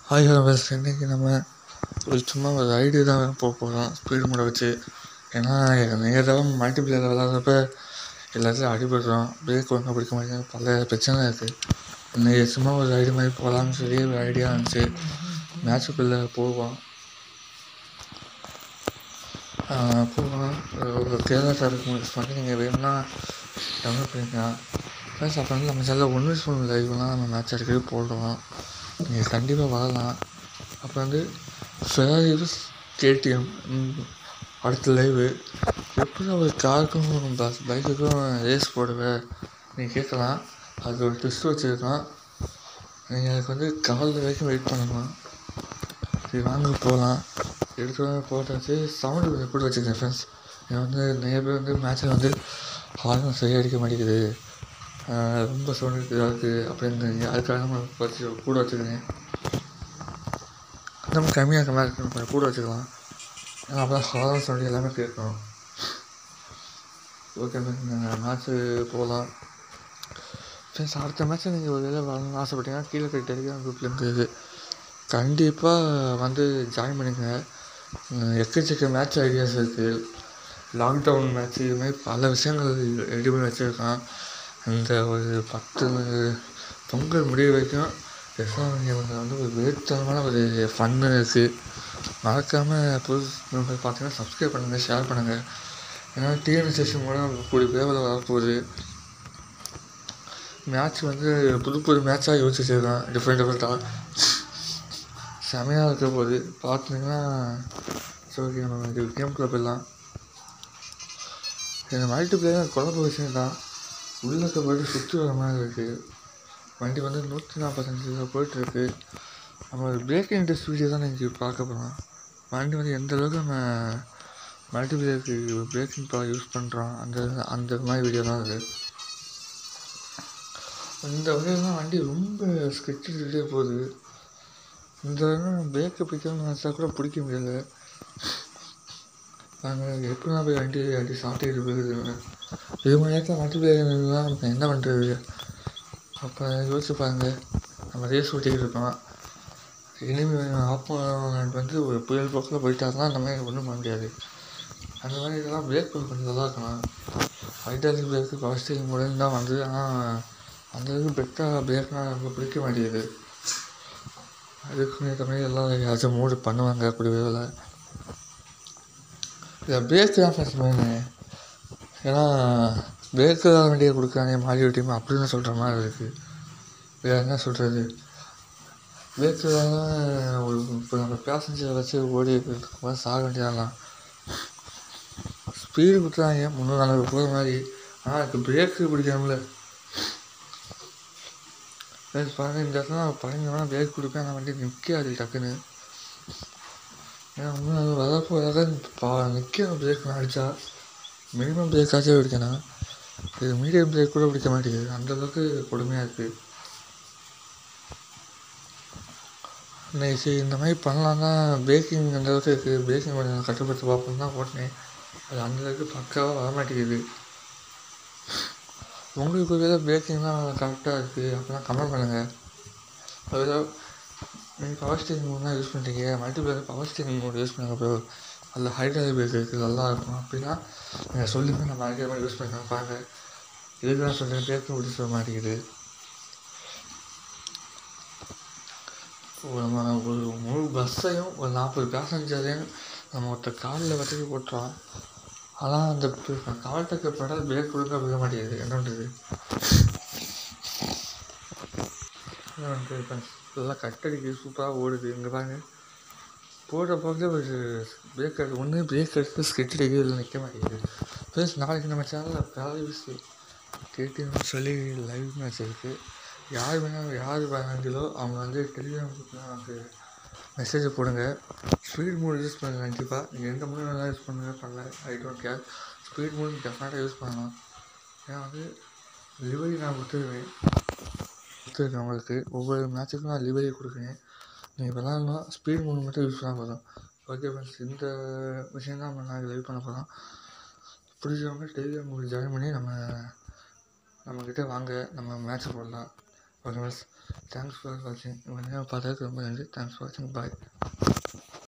hi hello friends இன்றைக்கி நம்ம ஒரு சும்மா ஒரு ஐடி தான் போக போகிறோம் ஸ்பீடு மோட வச்சு ஏன்னா நிறைய தடவை மல்டிப்ளேயர் விளாட்றப்ப எல்லாத்துலையும் அடிபடுறோம் பிரேக் ஒழுங்காக பிடிக்க மாட்டேங்குது பல பிரச்சனை இருக்குது இன்றைக்கி சும்மா ஒரு ஐடி மாதிரி போகலான்னு சொல்லி ஒரு ஐடியா இருந்துச்சு மேட்சுக்குள்ளே போவோம் ஆஹ் போவோம் ஒரு கேரளா ட்ராஃபிக் மூவிஸ் பண்ணி நீங்கள் வேணும்னா டவுன்லோட் பண்ணிக்கலாம் ப்ளஸ் அப்புறம் வந்து நம்ம சேனலில் ஒன் வீஸ் ஃபோன் லைவ்லாம் நம்ம மேட்ச் அடிக்கடி போடுறோம் நீங்கள் கண்டிப்பாக வரலாம் அப்புறம் வந்து ஃபெராரிஸ் கேடிஎம் அடுத்த லைவு எப்படி ஒரு காருக்கும் பஸ் பைக்குக்கும் ரேஸ் போடுவேன் நீங்கள் கேட்கலாம் அதுக்கு ஒரு ட்விஸ்ட் வச்சுருக்கோம் நீங்கள் அதுக்கு வந்து காலைல வரைக்கும் வெயிட் பண்ணணும் சரி வாங்க போகலாம் எடுத்து போட்டாச்சு சவுண்டு எப்படி வச்சுருக்கேன் ஃப்ரெண்ட்ஸ் இது வந்து நிறைய பேர் வந்து மேட்ச்சில் வந்து ஹார்ன் சரியாக அடிக்க மாட்டேங்குது ஆஹ் ரொம்ப சவுண்டு இதாக இருக்குது அப்படின்னு அதுக்காக நம்ம வச்சு கூட வச்சுருக்கேன் நம்ம கம்மியாக இருக்க மாதிரி இருக்கு கொஞ்சம் கூட வச்சுக்கலாம் ஏன்னா அப்போ தான் ஹாரன் சவுண்டு எல்லாமே கேட்கும் ஓகே நாங்கள் மேட்ச்சு போகலாம் ஃப்ரெண்ட்ஸ் அடுத்த மேட்ச்சை நீங்கள் ஒரு வேளை வரணும்னு ஆசைப்பட்டீங்கன்னா கீழே இருக்க டெலிகிராம் குரூப்லேருந்து இது கண்டிப்பாக வந்து ஜாயின் பண்ணிக்கங்க அஹ் எக்கச்சக்க மேட்ச் ஐடியாஸ் இருக்குது லாக்டவுன் மேட்ச் இது மாதிரி பல விஷயங்கள் ரெடி பண்ணி வச்சுருக்கான் அந்த ஒரு பத்து பொங்கல் முடிவு வரைக்கும் எஸ்ஆர் கேமில் வந்து ஒரு வேறுதனமான ஒரு ஃபன்னு இருக்குது மறக்காமல் புதுசு நண்பர்கள் பார்த்தீங்கன்னா சப்ஸ்கிரைப் பண்ணுங்கள் ஷேர் பண்ணுங்கள் ஏன்னா டிஎன்எஸ்எஸ்ஸும் கூட கூடிய விரைவில் வரப்போகுது மேட்ச் வந்து புது புது மேட்சாக யோசிச்சு வச்சுருக்கான் டிஃப்ரெண்ட் டிஃப்ரெண்ட்டாக செமையாக இருக்க போகுது பார்த்தீங்கன்னா சரி நம்ம இது கேம்குள்ளே போயிடலாம் இந்த மல்டிப்ளேயர் குழப்ப விஷயம் தான் உள்ளக்க போய்ட்டு சுற்றி வர மாதிரி இருக்குது வண்டி வந்து நூற்றி நாற்பத்தஞ்சில் போயிட்டுருக்கு நம்ம ஒரு பிரேக்கிங் டெஸ்ட் வீடியோ தான் இன்றைக்கி பார்க்க போகிறோம் வண்டி வந்து எந்த அளவுக்கு நம்ம மல்டிப்ளேயருக்கு பிரேக்கிங் பவர் யூஸ் பண்ணுறோம் அந்த அந்த மாதிரி வீடியோ தான் அது இந்த வகையிலாம் வண்டி ரொம்ப ஸ்கெட்சிட்டே போகுது இந்த பிரேக்கை பிடிக்கணும்னு நினச்சா கூட பிடிக்க முடியல நாங்கள் எப்படி நான் போய் வண்டி வண்டி சாப்பிட்டுக்கிட்டு போகுது இது மணி நேரத்தில் மல்டிப்ளேயர்லாம் நம்ம என்ன பண்ணுறது அப்போ யோசிச்சு பாருங்க நம்ம ரேஸ் ஓட்டிக்கிட்டு இருக்கோம் இனிமே ஆப்போனண்ட் வந்து ஒரு புயல் போக்கில் போயிட்டாருன்னா நம்ம ஒன்றும் பண்ண முடியாது அந்த மாதிரி இதெல்லாம் பிரேக் கொஞ்சம் நல்லா இருக்கணும் hydraulic brake power steering model தான் வந்து ஆனால் அந்த அளவுக்கு பெட்டாக பிரேக்னால் நமக்கு பிடிக்க மாட்டேங்குது அதுக்கு ஏற்ற மாதிரி எல்லாம் யாராச்சும் மூடு பண்ணுவாங்க அப்படி வேலை இந்த பிரேக் தான் ஃபஸ்ட் மெயின் ஏன்னா பிரேக்கு தான் வண்டியை கொடுக்குறாங்க மாறி டீம் அப்படின்னு சொல்கிற மாதிரி இருக்குது வேறு என்ன சொல்கிறது பிரேக்கு தான் ஒரு இப்போ நம்ம பேசஞ்சரை வச்சு ஓடி இருக்கும்போது சாக வேண்டியதெல்லாம் ஸ்பீடு கொடுத்துறாங்க முந்நூறு நானூறு போகிற மாதிரி ஆனால் அதுக்கு பிரேக்கு பிடிக்காமல பாருங்க இந்த இடத்துல நான் பதினஞ்சு வேணால் பிரேக் கொடுப்பேன் ஆனால் வண்டி நிற்காது டக்குன்னு ஏன்னா இன்னும் அது வரப்போ வர பா நிற்கணும் பிரேக் அடித்தா மினிமம் பிரேக் ஆச்சே பிடிக்கணும் இது மீடியம் பிரேக் கூட பிடிக்க மாட்டேங்குது அந்தளவுக்கு கொடுமையாக இருக்குது இன்னைக்கு சரி இந்த மாதிரி பண்ணலாம் தான் பிரேக்கிங் அந்த அளவுக்கு இருக்குது பிரேக்கிங் கொஞ்சம் கட்டுப்படுத்த பார்ப்போம் தான் ஓட்டினேன் அது அந்தளவுக்கு பக்காவாக வர மாட்டேங்குது உங்களுக்கு ஒரு வேலை பிரேக்கிங்லாம் கரெக்டாக இருக்குது அப்படின்னா கமெண்ட் பண்ணுங்கள் அதில் நீங்கள் பவர் ஸ்டேரிங் மோட் தான் யூஸ் பண்ணுறீங்க multiplayer power steering mode use பண்ணுங்க ப்ரோ அதில் ஹைட்ராலிக் பிரேக் இருக்குது நல்லா இருக்கும் அப்படின்னா நீங்கள் சொல்லுங்கள் நம்ம அதே மாதிரி யூஸ் பண்ணிக்கலாம் பாருங்க இதுக்கு தான் சொல்கிறேன் பிரேக்கும் பிடிச்சி வர மாட்டேங்குது நம்ம ஒரு முழு பஸ்ஸையும் ஒரு நாற்பது பேசஞ்சரையும் நம்ம ஒருத்தர் காலில் வச்சுட்டு போட்டுறோம் ஆனால் அந்த கால்டக்கு பெடல் பிரேக் ஒழுங்காக விட மாட்டேங்குது என்ன பண்ணுறது என்ன பண்ணுறது இப்போ நல்லா கட்டடிக்கு சூப்பராக ஓடுது இங்கே பாருங்க போடுற போக்கில் ஒரு பிரேக் எடுத்து ஒன்று பிரேக் எடுத்து ஸ்கெட்ச் அடிக்கிறது இல்லை நிற்க மாட்டேங்குது ப்ளஸ் நாளைக்கு நம்ம சேனலில் ப்ராலிஸ் கேடிஎம் சொல்லி லைவ் மேட்ச் இருக்குது யார் வேணால் யார் வேணாங்களோ அவங்க வந்து டெலிகிராம் குரூப்பில் நமக்கு மெசேஜை போடுங்க ஸ்பீட் மோட் யூஸ் பண்ணுங்க கண்டிப்பாக நீங்கள் எந்த மோடு வேணாலும் யூஸ் பண்ணுங்க பண்ணல I don't care speed mode டெஃபினட்டாக யூஸ் பண்ணலாம் ஏன்னா வந்து லிவரி நான் கொடுத்துருவேன் கொடுத்துருக்கேன் உங்களுக்கு ஒவ்வொரு மேட்சுக்கும் நான் லிவரி கொடுக்குறேன் நீங்கள் விளாட்ணும் ஸ்பீட் மோட் மட்டும் யூஸ் பண்ணால் போதும் ஓகே ஃப்ரெண்ட்ஸ் இந்த விஷயம் தான் நம்ம நாங்கள் லைவ் பண்ண போகிறோம் பிடிச்சவங்க டெலிகிராம் குரூப் ஜாயின் பண்ணி நம்ம நம்மக்கிட்ட வாங்க நம்ம மேட்ச் போடலாம் ஓகே ஃப்ரெண்ட்ஸ் தேங்க்ஸ் ஃபார் வாட்சிங் பார்த்ததுக்கு ரொம்ப நன்றி தேங்க்ஸ் ஃபார் வாட்சிங் பாய்